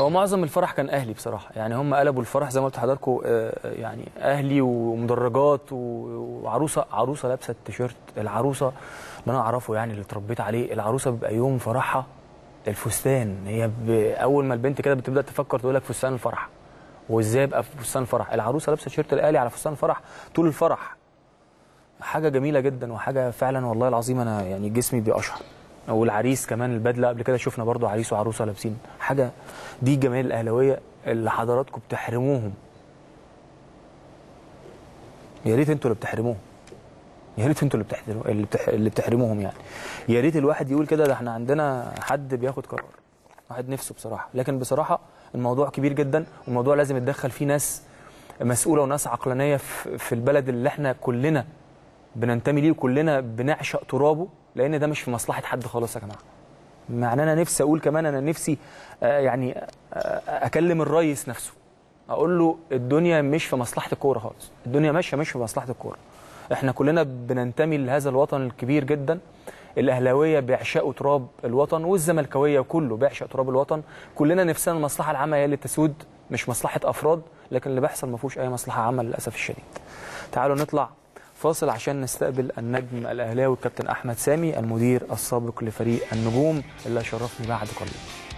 هو معظم الفرح كان اهلي بصراحه يعني هم قلبوا الفرح زي ما قلت لحضراتكم آه، يعني اهلي ومدرجات و- وعروسه عروسه لابسه التيشيرت العروسه اللي انا اعرفه يعني اللي اتربيت عليه العروسه بيبقى يوم فرحها الفستان هي ب... اول ما البنت كده بتبدا تفكر تقول لك فستان الفرح وازاي ابقى في فستان الفرح العروسه لابسه تيشيرت الاهلي على فستان الفرح طول الفرح حاجه جميله جدا وحاجه فعلا والله العظيم انا يعني جسمي بيقشعر والعريس كمان البدله قبل كده شفنا برضو عريس وعروسه لابسين حاجه دي جمال الاهلاويه اللي حضراتكم بتحرموهم يا ريت انتوا اللي بتحرموهم يا ريت انتوا اللي بتحرموا اللي, بتح... اللي بتحرموهم يعني يا ريت الواحد يقول كده ده احنا عندنا حد بياخد قرار واحد نفسه بصراحه لكن بصراحه الموضوع كبير جدا والموضوع لازم يتدخل فيه ناس مسؤوله وناس عقلانيه في في البلد اللي احنا كلنا بننتمي ليه وكلنا بنعشق ترابه لان ده مش في مصلحه حد خالص يا جماعه معناه انا نفسي اقول كمان انا نفسي آه، يعني آه، اكلم الرئيس نفسه اقول له الدنيا مش في مصلحه الكوره خالص الدنيا ماشيه مش في مصلحه الكوره احنا كلنا بننتمي لهذا الوطن الكبير جدا الاهلاويه بيعشقوا تراب الوطن والزملكاويه كله بيعشق تراب الوطن كلنا نفسنا المصلحه العامه هي اللي تسود مش مصلحه افراد لكن اللي بيحصل ما فيهوش اي مصلحه عامه للاسف الشديد تعالوا نطلع فاصل عشان نستقبل النجم الاهلاوي الكابتن احمد سامي المدير السابق لفريق النجوم اللي شرفني بعد قليل